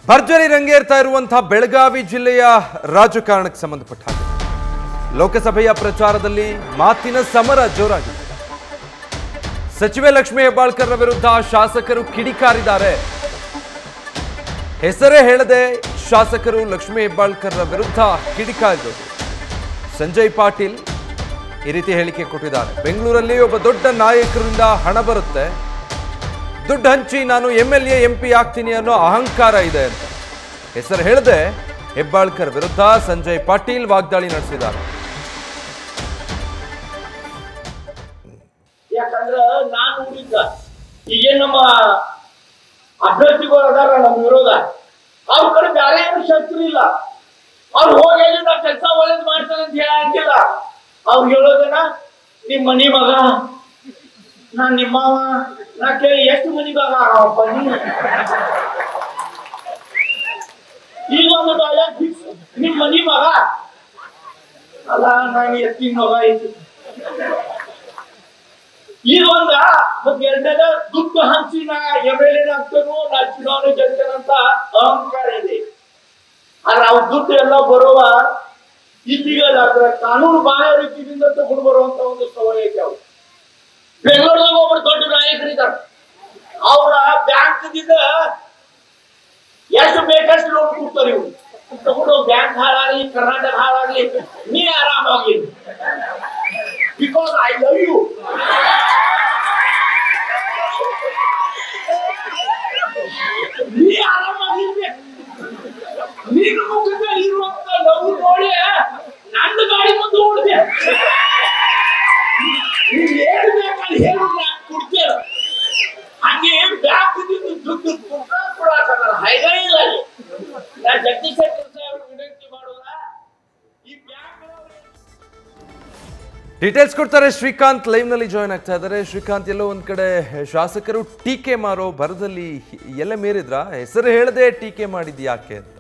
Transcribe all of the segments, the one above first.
ಭರ್ಜರಿ ರಂಗೇರ್ತಾ ಇರುವಂತಹ ಬೆಳಗಾವಿ ಜಿಲ್ಲೆಯ ರಾಜಕಾರಣಕ್ಕೆ ಸಂಬಂಧಪಟ್ಟ ಹಾಗೆ ಲೋಕಸಭೆಯ ಪ್ರಚಾರದಲ್ಲಿ ಮಾತಿನ ಸಮರ ಜೋರಾಗಿದೆ ಸಚಿವೆ ಲಕ್ಷ್ಮೀ ಹೆಬ್ಬಾಳ್ಕರ್ ವಿರುದ್ಧ ಶಾಸಕರು ಕಿಡಿಕಾರಿದ್ದಾರೆ ಹೆಸರೇ ಹೇಳದೆ ಶಾಸಕರು ಲಕ್ಷ್ಮೀ ಹೆಬ್ಬಾಳ್ಕರ್ ವಿರುದ್ಧ ಕಿಡಿಕಾರಿದರು ಸಂಜಯ್ ಪಾಟೀಲ್ ಈ ರೀತಿ ಹೇಳಿಕೆ ಕೊಟ್ಟಿದ್ದಾರೆ ಬೆಂಗಳೂರಲ್ಲಿ ಒಬ್ಬ ದೊಡ್ಡ ನಾಯಕರಿಂದ ಹಣ ಬರುತ್ತೆ ದುಡ್ಡು ಹಂಚಿ ನಾನು M L A M P ಆಗ್ತೀನಿ ಅನ್ನೋ ಅಹಂಕಾರ ಇದೆ ಅಂತ ಹೆಸರು ಹೇಳದೆ ಹೆಬ್ಬಾಳ್ಕರ್ ವಿರುದ್ಧ ಸಂಜಯ್ ಪಾಟೀಲ್ ವಾಗ್ದಾಳಿ ನಡೆಸಿದ್ದಾರೆ ಯಾಕಂದ್ರ ನಾನು ನೋಡಿದ್ದ ಈಗೇನ್ ನಮ್ಮ ಅಭ್ಯರ್ಥಿಗಳು ಅದಾರ ನಮ್ಮ ವಿರೋಧ ಅವ್ರ ಕಡೆ ಬ್ಯಾರೆ ಏನು ಶಸ್ತ್ರ ಇಲ್ಲ ಅವ್ರು ಹೋಗಿ ನಾ ಕೆಲಸ ಒಳ್ಳೇದ್ ಮಾಡ್ತಾನೆ ಅಂತ ಹೇಳಂಗಿಲ್ಲ ಅವ್ರು ಹೇಳೋದೇನ ನಿಮ್ ಮನಿ ಮಗ ನಾ ನಿಮ್ಮವ ನಾ ಕೇಳಿ ಎಷ್ಟು ಮನಿ ಮಗ ಆಗವಪ್ಪ ನೀನು ಈಗ ಒಂದು ಡೈಲಾಗ್ ಫಿಕ್ಸ್ ನಿಮ್ ಮನಿ ಮಗ ಅಲ್ಲ ನಾನು ಎತ್ತಿನ ಮಗ ಐತಿ ಈಗ ಒಂದ ಮತ್ ಎರಡನೇದ ದುಡ್ಡು ಹಂಚಿ ನಾ ಎಮ್ ಎಲ್ ಎ ಆಗ್ತೇನು ನಾ ಚುನಾವಣೆ ಗೆಲ್ತೇನಂತ ಅಹಂಕಾರ ಇದೆ ಆದ್ರೆ ಅವ್ ದುಡ್ಡು ಎಲ್ಲ ಬರುವ ಇಲ್ಲಿಗಲ್ ಆದ್ರೆ ಕಾನೂನು ಬಾಹ್ಯ ರೀತಿಯಿಂದ ತಗೊಂಡು ಬರುವಂತ ಒಂದು ಸವಯ ಐತೆ ಅವ್ರು ಬೆಂಗಳೂರದಾಗ ಒಬ್ರು ದೊಡ್ಡ ನಾಯಕರಿದ್ದಾರೆ ಅವ್ರ ಬ್ಯಾಂಕ್ದಿಂದ ಎಷ್ಟು ಬೇಕಷ್ಟು ಲೋನ್ ಕೊಡ್ತಾರೆ ಇವ್ರು ತಗೊಂಡು ಬ್ಯಾಂಕ್ ಹಾಳಾಗ್ಲಿ ಕರ್ನಾಟಕ ಹಾಳಾಗ್ಲಿ ನೀ ಆರಾಮಾಗಿ ಬಿಕಾಸ್ ಐ ಲವ್ ಯು ನೀ ಆರಾಮಾಗಿರ್ಬೇಕು ನೀನು ಮುಖದ ಇರುವಂತ ಲವ್ ನೋಡಿ ನನ್ನ ಗಾಡಿ ಮುಂದೆ ಓಡಿದೆ ನೀನ್ ಏನ್ ಬೇಕಲ್ಲಿ ಹೇಳು ನಾನು ಕೊಡ್ತೇನೆ ಹಂಗೆ ಬ್ಯಾಂಕ್ ದುಡ್ಡು ಕೊಡಾಕತ್ತಾರ ಹೈವೇ ಇಲ್ಲ ಅಲ್ಲಿ. ನಾ ಜಗದೀಶ್ ಶೆಟ್ಟರ್ ಸಾಹೇಬ್ರು ವಿನಂತಿ ಮಾಡೋದ ಈ ಬ್ಯಾಂಕ್ ಡೀಟೇಲ್ಸ್ ಕೊಡ್ತಾರೆ ಶ್ರೀಕಾಂತ್ ಲೈವ್ ನಲ್ಲಿ ಜಾಯ್ನ್ ಆಗ್ತಾ ಇದ್ದಾರೆ ಶ್ರೀಕಾಂತ್ ಎಲ್ಲೋ ಒಂದ್ ಕಡೆ ಶಾಸಕರು ಟೀಕೆ ಮಾರೋ ಭರದಲ್ಲಿ ಎಲ್ಲ ಮೀರಿದ್ರ ಹೆಸರು ಹೇಳದೆ ಟೀಕೆ ಮಾಡಿದ್ ಯಾಕೆ ಅಂತ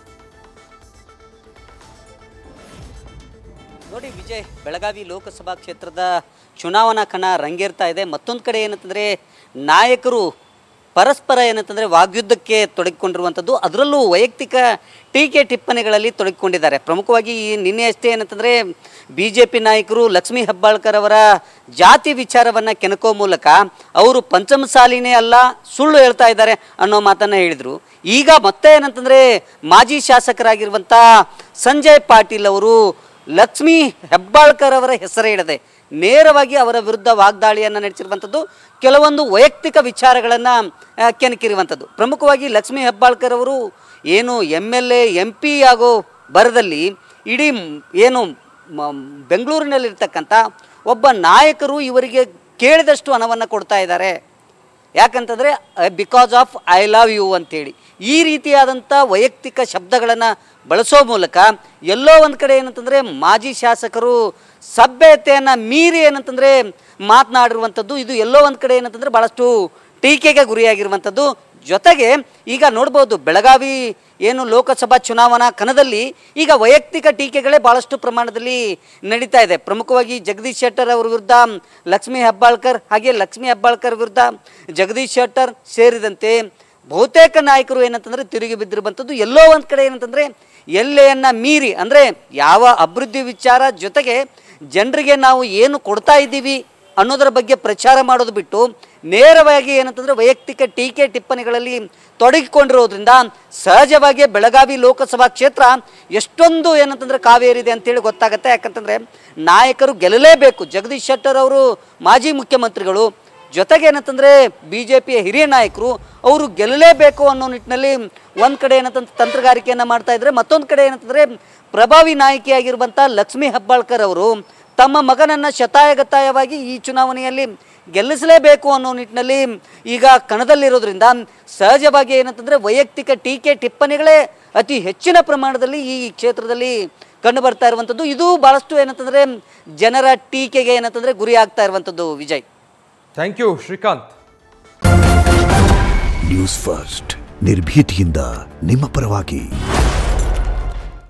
ನೋಡಿ ವಿಜಯ್ ಬೆಳಗಾವಿ ಲೋಕಸಭಾ ಕ್ಷೇತ್ರದ ಚುನಾವಣಾ ಕಣ ರಂಗೇರ್ತಾ ಇದೆ ಮತ್ತೊಂದು ಕಡೆ ಏನಂತಂದರೆ ನಾಯಕರು ಪರಸ್ಪರ ಏನಂತಂದರೆ ವಾಗ್ಯುದ್ಧಕ್ಕೆ ತೊಡಗಿಕೊಂಡಿರುವಂಥದ್ದು ಅದರಲ್ಲೂ ವೈಯಕ್ತಿಕ ಟೀಕೆ ಟಿಪ್ಪಣಿಗಳಲ್ಲಿ ತೊಡಗಿಕೊಂಡಿದ್ದಾರೆ ಪ್ರಮುಖವಾಗಿ ಈ ನಿನ್ನೆ ಅಷ್ಟೇ ಏನಂತಂದರೆ ಬಿ ಜೆ ಪಿ ನಾಯಕರು ಲಕ್ಷ್ಮೀ ಹೆಬ್ಬಾಳ್ಕರ್ ಅವರ ಜಾತಿ ವಿಚಾರವನ್ನು ಕೆಣಕೋ ಮೂಲಕ ಅವರು ಪಂಚಮಸಾಲಿನೇ ಅಲ್ಲ ಸುಳ್ಳು ಹೇಳ್ತಾ ಇದ್ದಾರೆ ಅನ್ನೋ ಮಾತನ್ನು ಹೇಳಿದರು ಈಗ ಮತ್ತೆ ಏನಂತಂದರೆ ಮಾಜಿ ಶಾಸಕರಾಗಿರುವಂಥ ಸಂಜಯ್ ಪಾಟೀಲ್ ಅವರು ಲಕ್ಷ್ಮೀ ಹೆಬ್ಬಾಳ್ಕರ್ ಅವರ ಹೆಸರೇ ಇಡದೆ ನೇರವಾಗಿ ಅವರ ವಿರುದ್ಧ ವಾಗ್ದಾಳಿಯನ್ನು ನಡೆಸಿರುವಂಥದ್ದು ಕೆಲವೊಂದು ವೈಯಕ್ತಿಕ ವಿಚಾರಗಳನ್ನು ಕೆಣಕಿರುವಂಥದ್ದು ಪ್ರಮುಖವಾಗಿ ಲಕ್ಷ್ಮೀ ಹೆಬ್ಬಾಳ್ಕರ್ ಅವರು ಏನು M L A M P ಆಗೋ ಬರದಲ್ಲಿ ಇಡೀ ಮ್- ಏನು ಮ- ಬೆಂಗಳೂರಿನಲ್ಲಿರ್ತಕ್ಕಂಥ ಒಬ್ಬ ನಾಯಕರು ಇವರಿಗೆ ಕೇಳಿದಷ್ಟು ಹಣವನ್ನು ಕೊಡ್ತಾ ಇದ್ದಾರೆ ಯಾಕಂತಂದರೆ because of I love you ಅಂತೇಳಿ ಈ ರೀತಿಯಾದಂಥ ವೈಯಕ್ತಿಕ ಶಬ್ದಗಳನ್ನು ಬಳಸೋ ಮೂಲಕ ಎಲ್ಲೋ ಒಂದು ಕಡೆ ಏನಂತಂದರೆ ಮಾಜಿ ಶಾಸಕರು ಸಭ್ಯತೆಯನ್ನು ಮೀರಿ ಏನಂತಂದರೆ ಮಾತನಾಡಿರುವಂಥದ್ದು ಇದು ಎಲ್ಲೋ ಒಂದು ಕಡೆ ಏನಂತಂದರೆ ಭಾಳಷ್ಟು ಟೀಕೆಗೆ ಗುರಿಯಾಗಿರುವಂಥದ್ದು ಜೊತೆಗೆ ಈಗ ನೋಡ್ಬೋದು ಬೆಳಗಾವಿ ಏನು ಲೋಕಸಭಾ ಚುನಾವಣಾ ಕಣದಲ್ಲಿ ಈಗ ವೈಯಕ್ತಿಕ ಟೀಕೆಗಳೇ ಭಾಳಷ್ಟು ಪ್ರಮಾಣದಲ್ಲಿ ನಡೀತಾ ಇದೆ ಪ್ರಮುಖವಾಗಿ ಜಗದೀಶ್ ಶೆಟ್ಟರ್ ಅವರ ವಿರುದ್ಧ ಲಕ್ಷ್ಮೀ ಹೆಬ್ಬಾಳ್ಕರ್ ಹಾಗೆ ಲಕ್ಷ್ಮೀ ಹೆಬ್ಬಾಳ್ಕರ್ ವಿರುದ್ಧ ಜಗದೀಶ್ ಶೆಟ್ಟರ್ ಸೇರಿದಂತೆ ಬಹುತೇಕ ನಾಯಕರು ಏನಂತಂದರೆ ತಿರುಗಿ ಬಿದ್ದಿರುವಂಥದ್ದು ಎಲ್ಲೋ ಒಂದು ಕಡೆ ಏನಂತಂದರೆ ಎಲ್ಲೆಯನ್ನು ಮೀರಿ ಅಂದರೆ ಯಾವ ಅಭಿವೃದ್ಧಿ ವಿಚಾರ ಜೊತೆಗೆ ಜನರಿಗೆ ನಾವು ಏನು ಕೊಡ್ತಾ ಇದ್ದೀವಿ ಅನ್ನೋದರ ಬಗ್ಗೆ ಪ್ರಚಾರ ಮಾಡೋದು ಬಿಟ್ಟು ನೇರವಾಗಿ ಏನಂತಂದರೆ ವೈಯಕ್ತಿಕ ಟೀಕೆ ಟಿಪ್ಪಣಿಗಳಲ್ಲಿ ತೊಡಗಿಕೊಂಡಿರೋದ್ರಿಂದ ಸಹಜವಾಗಿ ಬೆಳಗಾವಿ ಲೋಕಸಭಾ ಕ್ಷೇತ್ರ ಎಷ್ಟೊಂದು ಏನಂತಂದರೆ ಕಾವೇರಿದೆ ಅಂತೇಳಿ ಗೊತ್ತಾಗುತ್ತೆ ಯಾಕಂತಂದರೆ ನಾಯಕರು ಗೆಲ್ಲಲೇಬೇಕು ಜಗದೀಶ್ ಶೆಟ್ಟರ್ ಅವರು ಮಾಜಿ ಮುಖ್ಯಮಂತ್ರಿಗಳು ಜೊತೆಗೆ ಏನಂತಂದರೆ ಬಿ ಜೆ ಪಿಯ ಹಿರಿಯ ನಾಯಕರು ಅವರು ಗೆಲ್ಲಲೇಬೇಕು ಅನ್ನೋ ನಿಟ್ಟಿನಲ್ಲಿ ಒಂದು ಕಡೆ ಏನಂತಂದ್ರೆ ತಂತ್ರಗಾರಿಕೆಯನ್ನು ಮಾಡ್ತಾ ಇದ್ದಾರೆ ಮತ್ತೊಂದು ಕಡೆ ಏನಂತಂದರೆ ಪ್ರಭಾವಿ ನಾಯಕಿಯಾಗಿರುವಂಥ ಲಕ್ಷ್ಮೀ ಹೆಬ್ಬಾಳ್ಕರ್ ಅವರು ತಮ್ಮ ಮಗನನ್ನು ಶತಾಯಗತಾಯವಾಗಿ ಈ ಚುನಾವಣೆಯಲ್ಲಿ ಗೆಲ್ಲಿಸಲೇಬೇಕು ಅನ್ನೋ ನಿಟ್ಟಿನಲ್ಲಿ ಈಗ ಕಣದಲ್ಲಿರೋದ್ರಿಂದ ಸಹಜವಾಗಿ ಏನಂತಂದರೆ ವೈಯಕ್ತಿಕ ಟೀಕೆ ಟಿಪ್ಪಣಿಗಳೇ ಅತಿ ಹೆಚ್ಚಿನ ಪ್ರಮಾಣದಲ್ಲಿ ಈ ಕ್ಷೇತ್ರದಲ್ಲಿ ಕಂಡು ಬರ್ತಾ ಇರುವಂಥದ್ದು ಇದು ಭಾಳಷ್ಟು ಏನಂತಂದರೆ ಜನರ ಟೀಕೆಗೆ ಏನಂತಂದರೆ ಗುರಿ ಆಗ್ತಾ ಇರುವಂಥದ್ದು Vijay thank you Srikanth news first ನಿರ್ಭೀತಿಯಿಂದ ನಿಮ್ಮ ಪರವಾಗಿ